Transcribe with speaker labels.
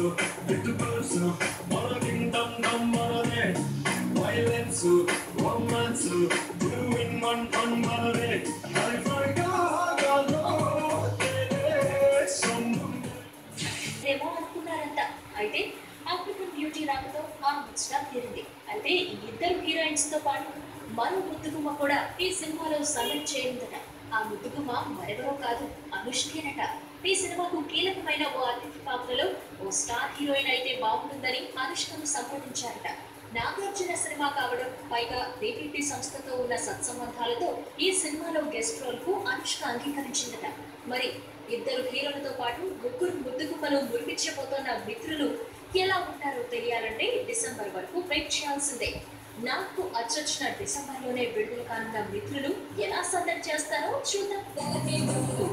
Speaker 1: బిట్టుబల్స్ మన కింగ్డమ్ డమ్ మనదే violence romance two in one fun మనదే హైఫైగా
Speaker 2: ఏమో అనుకున్నారంట అయితే ఆఫ్రికన్ బ్యూటీ రాకతో ఆ ముచ్చట తీరింది అయితే ఈ ఇద్దరు హీరోయిన్స్ తో పాటు మరో ముద్దుగుమ్మ కూడా ఈ సినిమాలో సబ్మిట్ చేయిందట ఆ ముద్దుగుమ్మ మరెవరో కాదు అనుష్కేనట ఈ సినిమాకు కీలకమైన ఓ అతిథి పాత్రలో ఓ స్టార్ హీరోయిన్ అయితే బాగుంటుందని అనుష్కను సంప్రదించారట నాగార్జున సినిమా కావడం పైగా బీపీపీ సంస్థతో ఉన్న సత్సంబంధాలతో ఈ సినిమాలో గెస్ట్ రోల్ కు అనుష్క అంగీకరించిందట మరి ఇద్దరు హీరోలతో పాటు ముగ్గురు ముద్దుగుమ్మలు మురిపించబోతున్న మిత్రులు ఎలా ఉంటారో తెలియాలంటే డిసెంబర్ వరకు వెయిట్ చేయాల్సిందే నాకు అచ్చొచ్చిన డిసెంబర్ లోనే విడుదల కానున్న మిత్రులు ఎలా సందడి చేస్తారో చూద్దాం